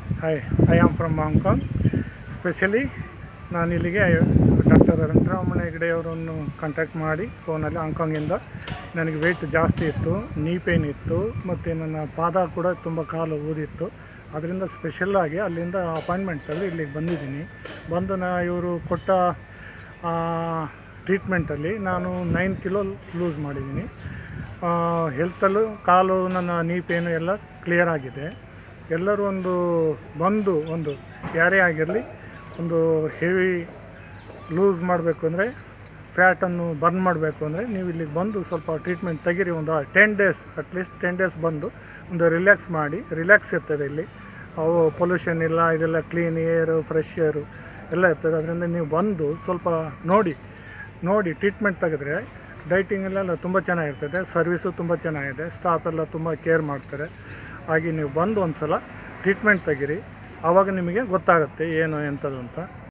hi I am from Hong Kong specially ನಾನು ಇಲ್ಲಿಗೆ doctor Venkataramana Hegde ಅವರನ್ನು ಕಾಂಟ್ಯಾಕ್ಟ್ ಮಾಡಿ ಫೋನಲ್ಲಿ ಹಾಂಗ್ಕಾಂಗಿಂದ ನನಗೆ ವೆಯ್ಟ್ ಜಾಸ್ತಿ ಇತ್ತು ನೀ ಪೇನ್ ಇತ್ತು ಮತ್ತು ನನ್ನ ಪಾದ ಕೂಡ ತುಂಬ ಕಾಲು ಊದಿತ್ತು ಅದರಿಂದ ಸ್ಪೆಷಲ್ಲಾಗಿ ಅಲ್ಲಿಂದ ಅಪಾಯಿಂಟ್ಮೆಂಟಲ್ಲಿ ಇಲ್ಲಿಗೆ ಬಂದಿದ್ದೀನಿ ಬಂದು ನಾ ಇವರು ಕೊಟ್ಟ ಟ್ರೀಟ್ಮೆಂಟಲ್ಲಿ ನಾನು ನೈನ್ ಕಿಲೋ ಲೂಸ್ ಮಾಡಿದ್ದೀನಿ ಹೆಲ್ತಲ್ಲೂ ಕಾಲು ನನ್ನ ನೀ ಪೇನು ಎಲ್ಲ ಕ್ಲಿಯರ್ ಆಗಿದೆ ಎಲ್ಲರೂ ಒಂದು ಬಂದು ಒಂದು ಯಾರೇ ಆಗಿರಲಿ ಒಂದು ಹೆವಿ ಲೂಸ್ ಮಾಡಬೇಕು ಅಂದರೆ ಫ್ಯಾಟನ್ನು ಬರ್ನ್ ಮಾಡಬೇಕು ಅಂದರೆ ನೀವು ಇಲ್ಲಿಗೆ ಬಂದು ಸ್ವಲ್ಪ ಟ್ರೀಟ್ಮೆಂಟ್ ತೆಗೀರಿ ಒಂದು ten days at least ten days ಬಂದು ಒಂದು ರಿಲ್ಯಾಕ್ಸ್ ಮಾಡಿ ರಿಲ್ಯಾಕ್ಸ್ ಇರ್ತದೆ ಇಲ್ಲಿ ಅವು ಪೊಲ್ಯೂಷನ್ ಇಲ್ಲ ಇದೆಲ್ಲ ಕ್ಲೀನ್ ಏರು ಫ್ರೆಶ್ ಏರು ಎಲ್ಲ ಇರ್ತದೆ ಅದರಿಂದ ನೀವು ಬಂದು ಸ್ವಲ್ಪ ನೋಡಿ ನೋಡಿ ಟ್ರೀಟ್ಮೆಂಟ್ ತೆಗೆದ್ರೆ ಡೈಟಿಂಗಲ್ಲೆಲ್ಲ ತುಂಬ ಚೆನ್ನಾಗಿರ್ತದೆ ಸರ್ವಿಸು ತುಂಬ ಚೆನ್ನಾಗಿದೆ ಸ್ಟಾಫ್ ಎಲ್ಲ ತುಂಬ ಕೇರ್ ಮಾಡ್ತಾರೆ ಹಾಗೆ ನೀವು ಬಂದು ಒಂದು ಸಲ ಟ್ರೀಟ್ಮೆಂಟ್ ತೆಗೀರಿ ಆವಾಗ ನಿಮಗೆ ಗೊತ್ತಾಗುತ್ತೆ ಏನು ಎಂಥದ್ದು ಅಂತ